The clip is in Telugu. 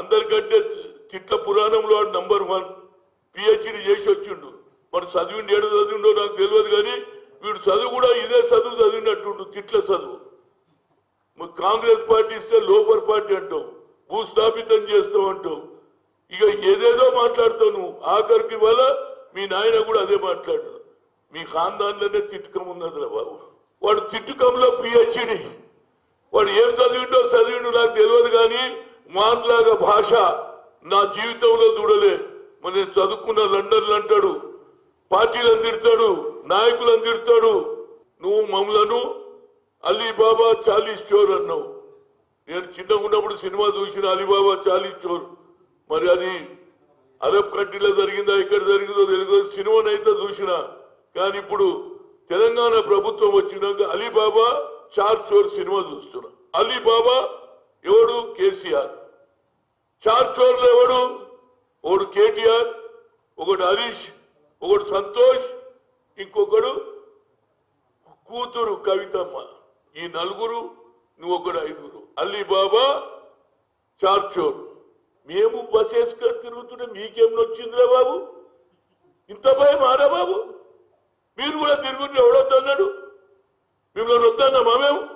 అందరికంటే తిట్ల పురాణంలో వాడు నంబర్ వన్ పిహెచ్డి చేసి వచ్చిండు మరి చదివిండి ఏడు చదివిండో నాకు తెలియదు కానీ వీడు చదువు కూడా ఇదే చదువు చదివినట్టుండు తిట్ల చదువు మరి కాంగ్రెస్ పార్టీ ఇస్తే లోఫర్ పార్టీ అంటాం భూస్థాపితం చేస్తాం అంటాం ఇక ఏదేదో మాట్లాడతావు నువ్వు ఆఖరికి వల్ల మీ నాయన కూడా అదే మాట్లాడు మీ ఖాందాన్లోనే తిట్టుకం ఉన్నదిరా బాబు వాడు తిట్టుకంలో పిహెచ్డి వాడు ఏం చదివిండో చదివిండు నాకు తెలియదు కానీ మాన్లాగా భాష నా జీవితంలో చూడలే మరి నేను చదువుకున్న లండన్లు అంటాడు పార్టీలను తిడతాడు నాయకులను తిడతాడు నువ్వు మమ్మలను అలీబాబా చాలీస్ చోర్ అన్నావు నేను చిన్నగా ఉన్నప్పుడు సినిమా చూసిన అలీబాబా చాలీస్ చోర్ మరి అది అరబ్ కంట్రీలో జరిగిందా ఇక్కడ జరిగిందో తెలియదు సినిమానైతే చూసిన కానీ ఇప్పుడు తెలంగాణ ప్రభుత్వం వచ్చినాక అలీబాబా చార్ చోర్ సినిమా చూస్తున్నా అలీబాబా ఎవడు కేసీఆర్ చార్ చోర్లు ఎవడు ఒకడు కేటీఆర్ ఒకడు హరీష్ ఒకడు సంతోష్ ఇంకొకడు కూతురు కవితమ్మ ఈ నలుగురు నువ్వు ఒకడు ఐదుగురు అలీబాబా చార్ చోర్ మేము బస్ వేసుకొని తిరుగుతుంటే మీకేం నొచ్చిందిరా బాబు ఇంత భయం ఆరా బాబు మీరు కూడా తిరుగుంటే ఎవడొద్దన్నాడు మిమ్మల్ని వద్దన్నామా మేము